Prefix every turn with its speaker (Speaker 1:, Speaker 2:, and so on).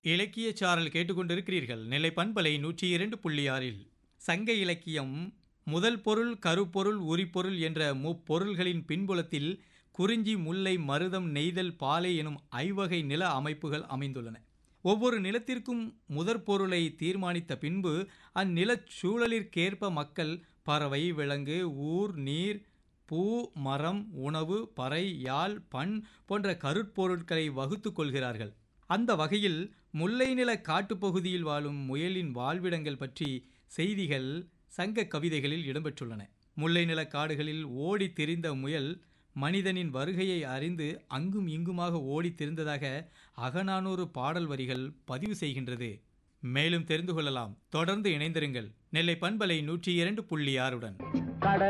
Speaker 1: இலக்கிய சாரல் கேட்டுக்கொண்டிருக்கிறீர்கள் நெல்லை பண்பலை நூற்றி இரண்டு புள்ளி ஆறில் சங்க இலக்கியம் முதல் பொருள் கருப்பொருள் உரிப்பொருள் என்ற முப்பொருள்களின் பின்புலத்தில் குறிஞ்சி முல்லை மருதம் நெய்தல் பாலை எனும் ஐவகை நில அமைப்புகள் அமைந்துள்ளன ஒவ்வொரு நிலத்திற்கும் முதற் பொருளை தீர்மானித்த பின்பு அந்நிலச் சூழலிற்கேற்ப மக்கள் பறவை விலங்கு ஊர் நீர் பூ மரம் உணவு பறை யாழ் பண் போன்ற கருட்பொருட்களை வகுத்து கொள்கிறார்கள் அந்த வகையில் முல்லை நில காட்டுப்பகுதியில் வாழும் முயலின் வாழ்விடங்கள் பற்றி செய்திகள் சங்க கவிதைகளில் இடம்பெற்றுள்ளன முல்லை நில காடுகளில் ஓடி திரிந்த முயல் மனிதனின் வருகையை அறிந்து அங்கும் இங்குமாக ஓடித் திரிந்ததாக அகநானூறு பாடல் வரிகள் பதிவு செய்கின்றது மேலும் தெரிந்து கொள்ளலாம் தொடர்ந்து இணைந்திருங்கள் நெல்லை பண்பலை நூற்றி இரண்டு புள்ளி ஆறுடன்
Speaker 2: கடல்